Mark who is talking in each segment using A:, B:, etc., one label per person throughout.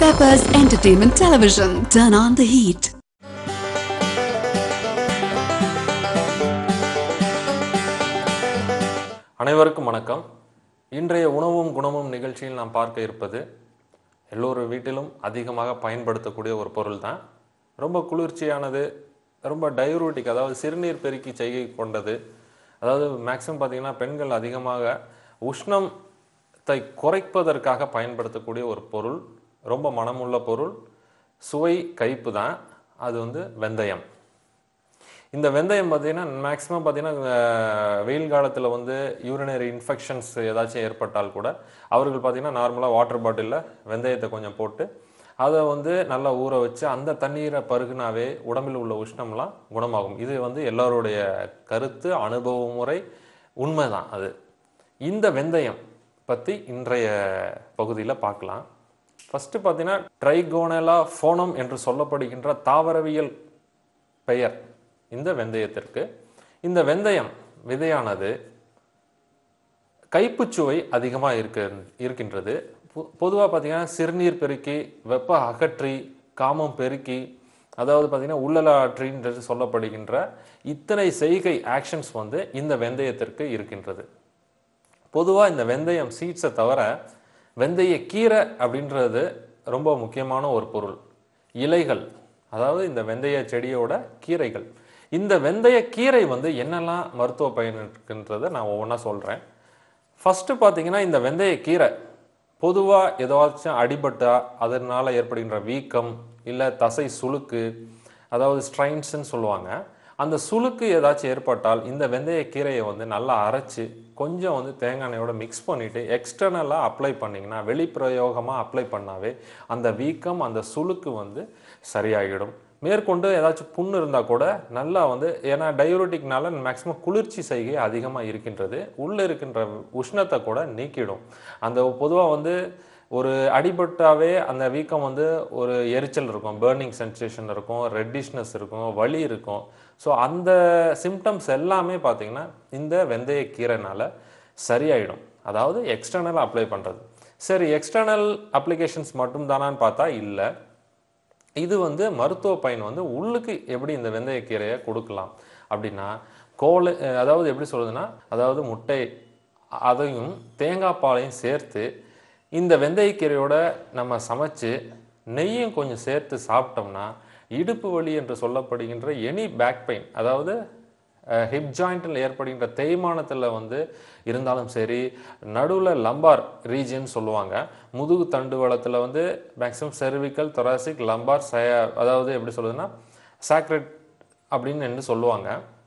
A: Peppers Entertainment Television. Turn on the heat.
B: அனைவருக்கும் வணக்கம் இன்றைய உணவும் குணமும் நிகழ்ச்சியில் நாம் பார்க்க இருப்பது எல்லோரு வீட்டிலும் அதிகமாக பயன்படுத்தக்கூடிய ஒரு பொருள் தான் ரொம்ப குளிர்ச்சியானது ரொம்ப டயூரோட்டிக் அதாவது சிறுநீர் பெருக்கி செய்கை கொண்டது அதாவது மேக்ஸிமம் பார்த்தீங்கன்னா பெண்கள் அதிகமாக உஷ்ணத்தை குறைப்பதற்காக பயன்படுத்தக்கூடிய ஒரு பொருள் ரொம்ப மனமுள்ள பொருள் சுவை கைப்பு தான் அது வந்து வெந்தயம் இந்த வெந்தயம் பார்த்தீங்கன்னா மேக்ஸிமம் பார்த்தீங்கன்னா அஹ், வெயில் காலத்தில் வந்து யூரினரி இன்ஃபெக்ஷன்ஸ் ஏதாச்சும் ஏற்பட்டால் கூட அவர்கள் பார்த்தீங்கன்னா நார்மலாக வாட்டர் பாட்டிலில் வெந்தயத்தை கொஞ்சம் போட்டு அதை வந்து நல்லா ஊற வச்சு அந்த தண்ணீரை பருகுனாவே உடம்பில் உள்ள உஷ்ணம்லாம் குணமாகும் இது வந்து எல்லாருடைய கருத்து அனுபவ முறை உண்மைதான் அது இந்த வெந்தயம் பற்றி இன்றைய பகுதியில் பார்க்கலாம் ஃபஸ்ட்டு பார்த்தீங்கன்னா ட்ரைகோனலா ஃபோனம் என்று சொல்லப்படுகின்ற தாவரவியல் பெயர் இந்த வெந்தயத்திற்கு இந்த வெந்தயம் விதையானது கைப்புச்சுவை அதிகமாக இருக்க இருக்கின்றது பொதுவாக பார்த்தீங்கன்னா சிறுநீர் பெருக்கி வெப்ப அகற்றி காமம் பெருக்கி அதாவது பார்த்தீங்கன்னா உள்ளலாற்றின்றது சொல்லப்படுகின்ற இத்தனை செய்கை ஆக்ஷன்ஸ் வந்து இந்த வெந்தயத்திற்கு இருக்கின்றது பொதுவாக இந்த வெந்தயம் சீட்ஸை தவிர வெந்தய கீரை அப்படின்றது ரொம்ப முக்கியமான ஒரு பொருள் இலைகள் அதாவது இந்த வெந்தய செடியோட கீரைகள் இந்த வெந்தய கீரை வந்து என்னெல்லாம் மருத்துவ பயன் இருக்குன்றதை நான் ஒவ்வொன்றா சொல்கிறேன் ஃபஸ்ட்டு பார்த்தீங்கன்னா இந்த வெந்தய கீரை பொதுவாக ஏதாச்சும் அடிபட்டா அதனால் ஏற்படுகின்ற வீக்கம் இல்லை தசை சுளுக்கு அதாவது ஸ்ட்ரைன்ஸ்ன்னு சொல்லுவாங்க அந்த சுளுக்கு ஏதாச்சும் ஏற்பட்டால் இந்த வெந்தய கீரையை வந்து நல்லா அரைச்சு கொஞ்சம் வந்து தேங்காய் எண்ணெயோட மிக்ஸ் பண்ணிவிட்டு எக்ஸ்டர்னலாக அப்ளை பண்ணிங்கன்னா வெளிப்பிரயோகமாக அப்ளை பண்ணாவே அந்த வீக்கம் அந்த சுளுக்கு வந்து சரியாகிடும் மேற்கொண்டு ஏதாச்சும் புண்ணு இருந்தால் கூட நல்லா வந்து ஏன்னா டயூரோட்டிக்னால மேக்ஸிமம் குளிர்ச்சி செய்கை அதிகமாக இருக்கின்றது உள்ளே இருக்கின்ற உஷ்ணத்தை கூட நீக்கிடும் அந்த பொதுவாக வந்து ஒரு அடிபட்டாவே அந்த வீக்கம் வந்து ஒரு எரிச்சல் இருக்கும் பேர்னிங் சென்சேஷன் இருக்கும் ரெட்டிஷ்னஸ் இருக்கும் வலி இருக்கும் ஸோ அந்த சிம்டம்ஸ் எல்லாமே பார்த்தீங்கன்னா இந்த வெந்தய கீரைனால சரியாயிடும் அதாவது எக்ஸ்டர்னல் அப்ளை பண்ணுறது சரி எக்ஸ்டர்னல் அப்ளிகேஷன்ஸ் மட்டும் தானான்னு பார்த்தா இல்லை இது வந்து மருத்துவ பயன் வந்து உள்ளுக்கு எப்படி இந்த வெந்தயக்கீரையை கொடுக்கலாம் அப்படின்னா கோலை அதாவது எப்படி சொல்றதுன்னா அதாவது முட்டை அதையும் தேங்காய் பாலையும் சேர்த்து இந்த வெந்தயக்கீரையோட நம்ம சமைச்சு நெய்யும் கொஞ்சம் சேர்த்து சாப்பிட்டோம்னா இடுப்பு வலி என்று சொல்லப்படுகின்ற எனி பேக் பெயின் அதாவது ஹிப் ஜாயிண்டில் ஏற்படுகின்ற தேய்மானத்தில் வந்து இருந்தாலும் சரி நடுவில் லம்பார் ரீஜியன் சொல்லுவாங்க முதுகு தண்டுவளத்தில் வந்து மேக்ஸிமம் செர்விக்கல் தொராசிக் லம்பார் சய அதாவது எப்படி சொல்லுதுன்னா சாக்ரெட் அப்படின்னு என்று சொல்லுவாங்க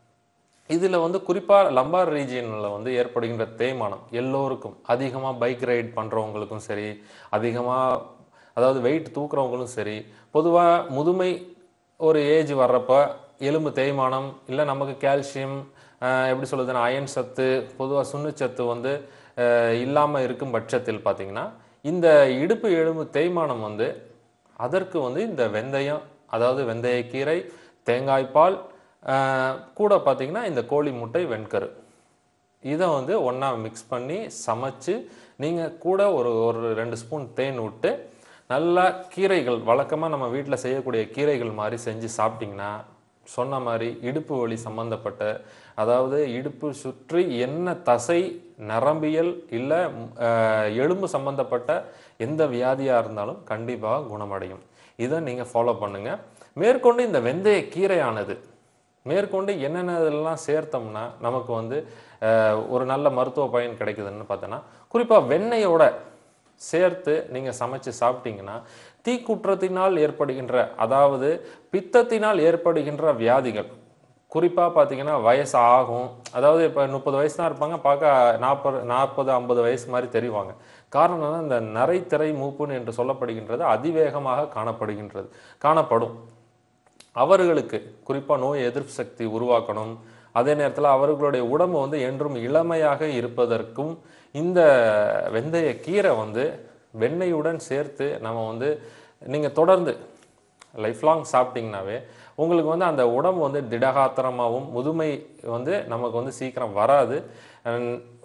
B: இதில் வந்து குறிப்பாக லம்பார் ரீஜியனில் வந்து ஏற்படுகின்ற தேய்மானம் எல்லோருக்கும் அதிகமாக பைக் ரைட் பண்ணுறவங்களுக்கும் சரி அதிகமாக அதாவது வெயிட் தூக்குறவங்களும் சரி பொதுவாக முதுமை ஒரு ஏஜ் வர்றப்ப எலும்பு தேய்மானம் இல்லை நமக்கு கால்சியம் எப்படி சொல்லுதுன்னா அயன் சத்து பொதுவாக சுண்ணுச்சத்து வந்து இல்லாமல் இருக்கும் பட்சத்தில் பார்த்தீங்கன்னா இந்த இடுப்பு எலும்பு தேய்மானம் வந்து அதற்கு வந்து இந்த வெந்தயம் அதாவது வெந்தயக்கீரை தேங்காய்பால் ஆஹ், கூட பார்த்தீங்கன்னா இந்த கோழி முட்டை வெண்கரு இதை வந்து ஒன்றா மிக்ஸ் பண்ணி சமைச்சு நீங்கள் கூட ஒரு ஒரு ரெண்டு ஸ்பூன் தேன் விட்டு நல்லா கீரைகள் வழக்கமாக நம்ம வீட்டில் செய்யக்கூடிய கீரைகள் மாதிரி செஞ்சு சாப்பிட்டிங்கன்னா சொன்ன மாதிரி இடுப்பு வலி சம்பந்தப்பட்ட அதாவது இடுப்பு சுற்றி என்ன தசை நரம்பியல் இல்லை எலும்பு சம்பந்தப்பட்ட எந்த வியாதியாக இருந்தாலும் கண்டிப்பாக குணமடையும் இதை நீங்கள் ஃபாலோ பண்ணுங்கள் மேற்கொண்டு இந்த வெந்தய கீரையானது மேற்கொண்டு என்னென்ன இதெல்லாம் சேர்த்தோம்னா நமக்கு வந்து அஹ், ஒரு நல்ல மருத்துவ பயன் கிடைக்குதுன்னு பார்த்தோன்னா குறிப்பாக வெண்ணெயோட சேர்த்து நீங்கள் சமைச்சு சாப்பிட்டீங்கன்னா தீக்குற்றத்தினால் ஏற்படுகின்ற அதாவது பித்தத்தினால் ஏற்படுகின்ற வியாதிகள் குறிப்பாக பார்த்தீங்கன்னா வயசு ஆகும் அதாவது இப்போ முப்பது வயசு தான் இருப்பாங்க பார்க்க நாற்பது நாற்பது ஐம்பது வயசு மாதிரி தெரிவாங்க காரணம் என்னன்னா இந்த நரைத்திரை மூப்புன்னு என்று சொல்லப்படுகின்றது அதிவேகமாக காணப்படுகின்றது காணப்படும் அவர்களுக்கு குறிப்பாக நோய் எதிர்ப்பு சக்தி உருவாக்கணும் அதே நேரத்தில் அவர்களுடைய உடம்பு வந்து என்றும் இளமையாக இருப்பதற்கும் இந்த வெந்தய கீரை வந்து வெண்ணெயுடன் சேர்த்து நம்ம வந்து நீங்கள் தொடர்ந்து லைஃப் லாங் சாப்பிட்டீங்கன்னாவே உங்களுக்கு வந்து அந்த உடம்பு வந்து திடகாத்திரமாகவும் முதுமை வந்து நமக்கு வந்து சீக்கிரம் வராது And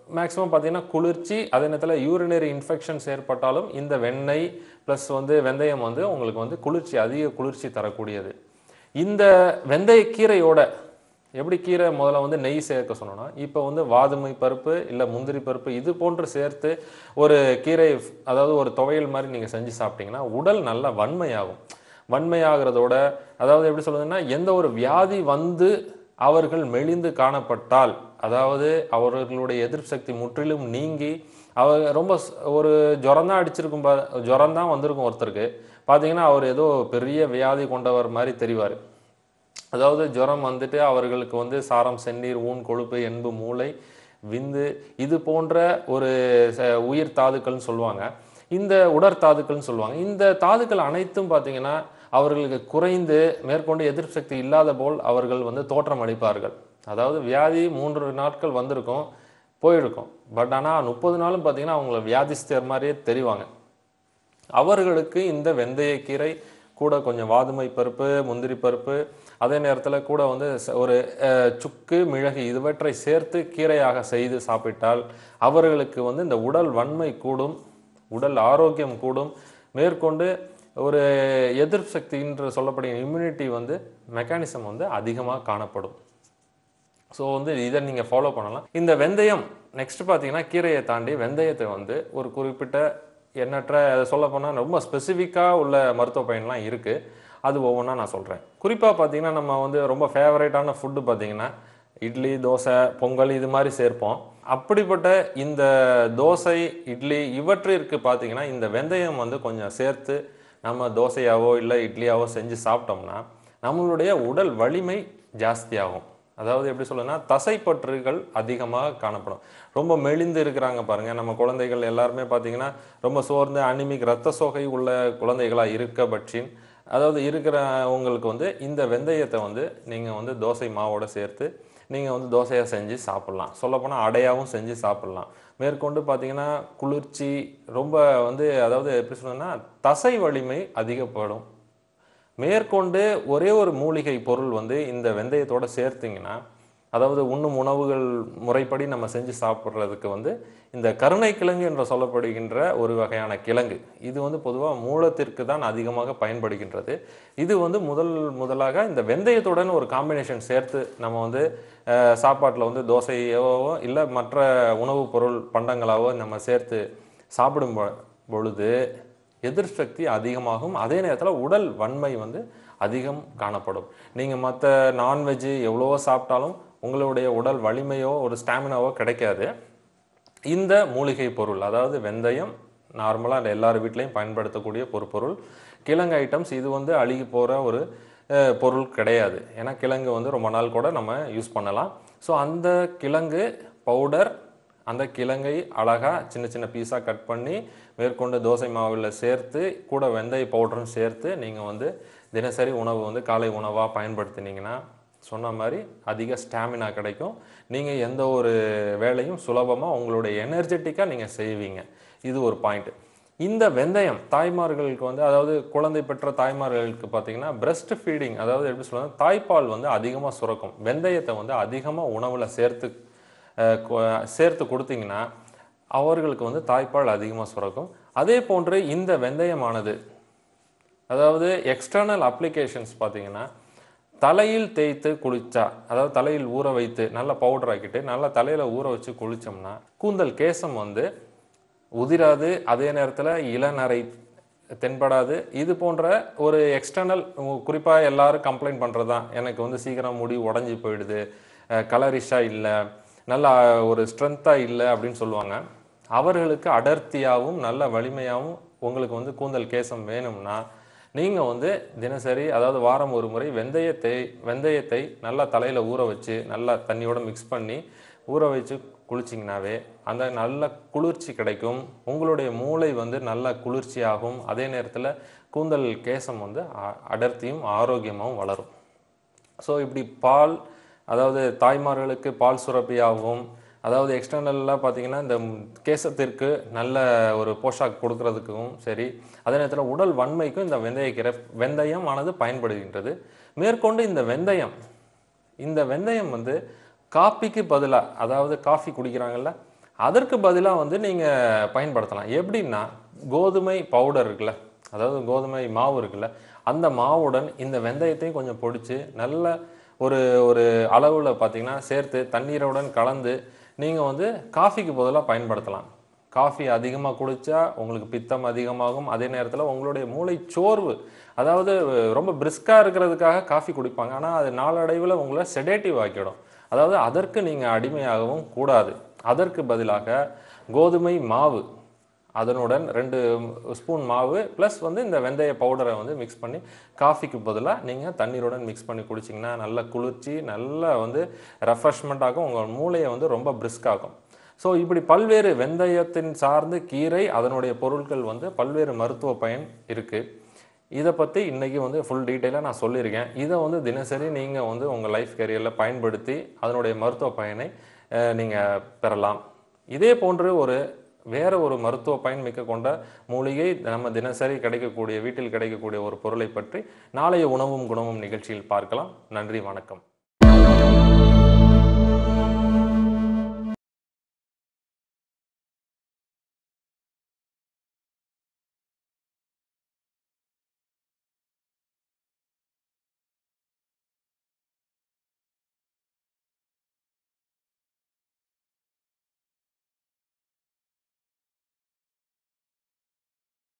B: மேக்ஸிமம் பார்த்தீங்கன்னா குளிர்ச்சி அதே நேரத்தில் யூரினரி இன்ஃபெக்ஷன்ஸ் ஏற்பட்டாலும் இந்த வெண்ணெய் ப்ளஸ் வந்து வெந்தயம் வந்து உங்களுக்கு வந்து குளிர்ச்சி அதிக குளிர்ச்சி தரக்கூடியது இந்த வெந்தய கீரையோட எப்படி கீரை முதல்ல வந்து நெய் சேர்க்க சொன்னோம்னா இப்போ வந்து வாதுமை பருப்பு இல்லை முந்திரி பருப்பு இது போன்று சேர்த்து ஒரு கீரை அதாவது ஒரு துவையல் மாதிரி நீங்கள் செஞ்சு சாப்பிட்டீங்கன்னா உடல் நல்ல வன்மையாகும் வன்மையாகிறதோட அதாவது எப்படி சொல்றதுன்னா எந்த ஒரு வியாதி வந்து அவர்கள் மெலிந்து காணப்பட்டால் அதாவது அவர்களுடைய எதிர்ப்பு சக்தி முற்றிலும் நீங்கி அவர் ரொம்ப ஸ்- ஒரு ஜுரம் தான் அடிச்சிருக்கும் பா ஜுரம் தான் வந்திருக்கும் ஒருத்தருக்கு பார்த்தீங்கன்னா அவர் ஏதோ பெரிய வியாதி கொண்டவர் மாதிரி தெரிவார் அதாவது ஜுரம் வந்துட்டு அவர்களுக்கு வந்து சாரம் செந்நீர் ஊன் கொழுப்பு எண்பு மூளை விந்து இது போன்ற ஒரு ச- உயிர் தாதுக்கள்னு சொல்லுவாங்க இந்த உடற்தாதுக்கள்னு சொல்லுவாங்க இந்த தாதுக்கள் அனைத்தும் பார்த்தீங்கன்னா அவர்களுக்கு குறைந்து மேற்கொண்டு எதிர்ப்பு சக்தி இல்லாத போல் அவர்கள் வந்து தோற்றம் அளிப்பார்கள் அதாவது வியாதி மூன்று நாட்கள் வந்திருக்கும் போயிருக்கும் பட் ஆனால் முப்பது நாளும் பார்த்தீங்கன்னா அவங்கள வியாதிஸ்தர் மாதிரியே தெரிவாங்க அவர்களுக்கு இந்த வெந்தயக்கீரை கூட கொஞ்சம் வாதுமை பருப்பு முந்திரி பருப்பு அதே நேரத்தில் கூட வந்து ச- ஒரு அஹ், சுக்கு மிளகு இதுவற்றை சேர்த்து கீரையாக செய்து சாப்பிட்டால் அவர்களுக்கு வந்து இந்த உடல் வன்மை கூடும் உடல் ஆரோக்கியம் கூடும் மேற்கொண்டு ஒரு எதிர்ப்பு சக்தின்ற சொல்லக்கூடிய இம்யூனிட்டி வந்து மெக்கானிசம் வந்து அதிகமாக காணப்படும் ஸோ வந்து இதை நீங்கள் ஃபாலோ பண்ணலாம் இந்த வெந்தயம் நெக்ஸ்ட் பார்த்தீங்கன்னா கீரையை தாண்டி வெந்தயத்தை வந்து ஒரு குறிப்பிட்ட எண்ணற்ற சொல்ல போனால் ரொம்ப ஸ்பெசிஃபிக்காக உள்ள மருத்துவ பயன்லாம் இருக்குது அது ஒவ்வொன்றா நான் சொல்கிறேன் குறிப்பாக பார்த்தீங்கன்னா நம்ம வந்து ரொம்ப ஃபேவரேட்டான ஃபுட்டு பார்த்தீங்கன்னா இட்லி தோசை பொங்கல் இது மாதிரி சேர்ப்போம் அப்படிப்பட்ட இந்த தோசை இட்லி இவற்றிற்கு பார்த்தீங்கன்னா இந்த வெந்தயம் வந்து கொஞ்சம் சேர்த்து நம்ம தோசையாவோ இல்லை இட்லியாவோ செஞ்சு சாப்பிட்டோம்னா நம்மளுடைய உடல் வலிமை ஜாஸ்தியாகும் அதாவது எப்படி சொல்லணும்னா தசைப்பற்றுகள் அதிகமாக காணப்படும் ரொம்ப மெலிந்து இருக்கிறாங்க பாருங்க நம்ம குழந்தைகள் எல்லாருமே பார்த்தீங்கன்னா ரொம்ப சோர்ந்து அனிமிக் ரத்த சோகை உள்ள குழந்தைகளாக இருக்க பட்சின் அதாவது இருக்கிறவங்களுக்கு வந்து இந்த வெந்தயத்தை வந்து நீங்கள் வந்து தோசை மாவோட சேர்த்து நீங்கள் வந்து தோசையாக செஞ்சு சாப்பிட்லாம் சொல்லப்போனால் அடையாவும் செஞ்சு சாப்பிட்லாம் மேற்கொண்டு பார்த்தீங்கன்னா குளிர்ச்சி ரொம்ப வந்து அதாவது எப்படி சொல்லணும்னா தசை வலிமை அதிகப்படும் மேற்கொண்டு ஒரே ஒரு மூலிகை பொருள் வந்து இந்த வெந்தயத்தோட சேர்த்தீங்கன்னா அதாவது உண்ணும் உணவுகள் முறைப்படி நம்ம செஞ்சு சாப்பிட்றதுக்கு வந்து இந்த கருணை கிழங்கு என்று சொல்லப்படுகின்ற ஒரு வகையான கிழங்கு இது வந்து பொதுவாக மூலத்திற்கு தான் அதிகமாக பயன்படுகின்றது இது வந்து முதல் முதலாக இந்த வெந்தயத்துடன் ஒரு காம்பினேஷன் சேர்த்து நம்ம வந்து அஹ், சாப்பாட்டில் வந்து தோசையோ இல்லை மற்ற உணவுப் பொருள் பண்டங்களாவோ நம்ம சேர்த்து சாப்பிடும் பொ- பொழுது எதிர் சக்தி அதிகமாகும் அதே நேரத்தில் உடல் வன்மை வந்து அதிகம் காணப்படும் நீங்கள் மற்ற நான்வெஜ்ஜு எவ்வளவோ சாப்பிட்டாலும் உங்களுடைய உடல் வலிமையோ ஒரு ஸ்டாமினாவோ கிடைக்காது இந்த மூலிகை பொருள் அதாவது வெந்தயம் நார்மலாக எல்லார் வீட்லேயும் பயன்படுத்தக்கூடிய ஒரு பொருள் கிழங்கு ஐட்டம்ஸ் இது வந்து அழுகி போகிற ஒரு அஹ், பொருள் கிடையாது ஏன்னா கிழங்கு வந்து ரொம்ப நாள் கூட நம்ம யூஸ் பண்ணலாம் ஸோ அந்த கிழங்கு பவுடர் அந்த கிழங்கை அழகாக சின்ன சின்ன பீஸாக கட் பண்ணி மேற்கொண்டு தோசை மாவில் சேர்த்து கூட வெந்தய பவுடரும் சேர்த்து நீங்கள் வந்து தினசரி உணவு வந்து காலை உணவாக பயன்படுத்தினீங்கன்னா சொன்ன மாதிரி அதிக ஸ்டாமினா கிடைக்கும் நீங்கள் எந்த ஒரு வேலையும் சுலபமாக உங்களுடைய எனர்ஜெட்டிக்காக நீங்கள் செய்வீங்க இது ஒரு பாயிண்ட் இந்த வெந்தயம் தாய்மார்களுக்கு வந்து அதாவது குழந்தை பெற்ற தாய்மார்களுக்கு பார்த்தீங்கன்னா பிரஸ்ட் ஃபீடிங் அதாவது எப்படி சொல்றது தாய்ப்பால் வந்து அதிகமாக சுரக்கும் வெந்தயத்தை வந்து அதிகமாக உணவில் சேர்த்து அஹ், கொ- சேர்த்து கொடுத்தீங்கன்னா அவர்களுக்கு வந்து தாய்ப்பால் அதிகமாக சுரக்கும் அதே போன்று இந்த வெந்தயமானது அதாவது எக்ஸ்டர்னல் அப்ளிகேஷன்ஸ் பார்த்தீங்கன்னா தலையில் தேய்த்து குளிச்சா அதாவது தலையில் ஊற வைத்து நல்லா பவுடர் ஆக்கிட்டு நல்லா தலையில் ஊற வச்சு குளிச்சோம்னா கூந்தல் கேசம் வந்து உதிராது அதே நேரத்தில் இளநரை தென்படாது இது போன்ற ஒரு எக்ஸ்டர்னல் குறிப்பாக எல்லாரும் கம்ப்ளைண்ட் பண்ணுறது தான் எனக்கு வந்து சீக்கிரம் முடி உடஞ்சி போயிடுது கலரிஷாக இல்லை நல்லா ஒரு ஸ்ட்ரென்த்தாக இல்லை அப்படின்னு சொல்லுவாங்க அவர்களுக்கு அடர்த்தியாகவும் நல்ல வலிமையாகவும் உங்களுக்கு வந்து கூந்தல் கேசம் வேணும்னா நீங்கள் வந்து தினசரி அதாவது வாரம் ஒரு முறை வெந்தயத்தை வெந்தயத்தை நல்லா தலையில் ஊற வச்சு நல்லா தண்ணியோட மிக்ஸ் பண்ணி ஊற வச்சு குளிச்சிங்கனாவே அந்த நல்ல குளிர்ச்சி கிடைக்கும் உங்களுடைய மூளை வந்து நல்ல குளிர்ச்சியாகும் அதே நேரத்தில் கூந்தல் கேசம் வந்து அ- அடர்த்தியும் ஆரோக்கியமாகவும் வளரும் ஸோ இப்படி பால் அதாவது தாய்மார்களுக்கு பால் சுரப்பியாகவும் அதாவது எக்ஸ்டர்னலாக பார்த்தீங்கன்னா இந்த ம், கேசத்திற்கு நல்ல ஒரு போஷாக் கொடுக்கறதுக்கும் சரி அதே நேரத்தில் உடல் வன்மைக்கும் இந்த வெந்தயக்கீரை வெந்தயம் ஆனது பயன்படுகின்றது மேற்கொண்டு இந்த வெந்தயம் இந்த வெந்தயம் வந்து காப்பிக்கு பதிலாக அதாவது காஃபி குடிக்கிறாங்கல்ல அதற்கு பதிலாக வந்து நீங்கள் பயன்படுத்தலாம் எப்படின்னா கோதுமை பவுடர் இருக்குல்ல அதாவது கோதுமை மாவு இருக்குல்ல அந்த மாவுடன் இந்த வெந்தயத்தையும் கொஞ்சம் பொடிச்சு நல்ல ஒரு ஒரு அளவில் பார்த்தீங்கன்னா சேர்த்து தண்ணீருடன் கலந்து நீங்கள் வந்து காஃபிக்கு பதிலாக பயன்படுத்தலாம் காஃபி அதிகமாக குடிச்சா உங்களுக்கு பித்தம் அதிகமாகும் அதே நேரத்தில் உங்களுடைய மூளை சோர்வு அதாவது ரொம்ப பிரிஸ்காக இருக்கிறதுக்காக காஃபி குடிப்பாங்க ஆனால் அது நாளடைவில் உங்களை செடேட்டிவ் ஆக்கிடும் அதாவது அதற்கு நீங்கள் அடிமையாகவும் கூடாது அதற்கு பதிலாக கோதுமை மாவு அதனுடன் ரெண்டு ஸ்பூன் மாவு ப்ளஸ் வந்து இந்த வெந்தய பவுடரை வந்து மிக்ஸ் பண்ணி காஃபிக்கு பதிலாக நீங்கள் தண்ணீருடன் மிக்ஸ் பண்ணி குடிச்சிங்கன்னா நல்ல குளிர்ச்சி நல்லா வந்து ரெஃப்ரெஷ்மெண்ட் ஆகும் உங்கள் மூளையை வந்து ரொம்ப brisk ஆகும் ஸோ இப்படி பல்வேறு வெந்தயத்தின் சார்ந்து கீரை அதனுடைய பொருட்கள் வந்து பல்வேறு மருத்துவ பயன் இருக்குது இதை பற்றி இன்றைக்கி வந்து ஃபுல் டீட்டெயிலாக நான் சொல்லியிருக்கேன் இதை வந்து தினசரி நீங்கள் வந்து உங்கள் லைஃப் கேரியரில் பயன்படுத்தி அதனுடைய மருத்துவ பயனை நீங்கள் பெறலாம் இதே போன்று ஒரு வேற ஒரு மருத்துவ பயன் மிக்க கொண்ட மூலிகை நம்ம தினசரி கிடைக்கக்கூடிய வீட்டில் கிடைக்கக்கூடிய ஒரு பொருளை பற்றி நாளைய உணவும் குணமும் நிகழ்ச்சியில் பார்க்கலாம் நன்றி வணக்கம்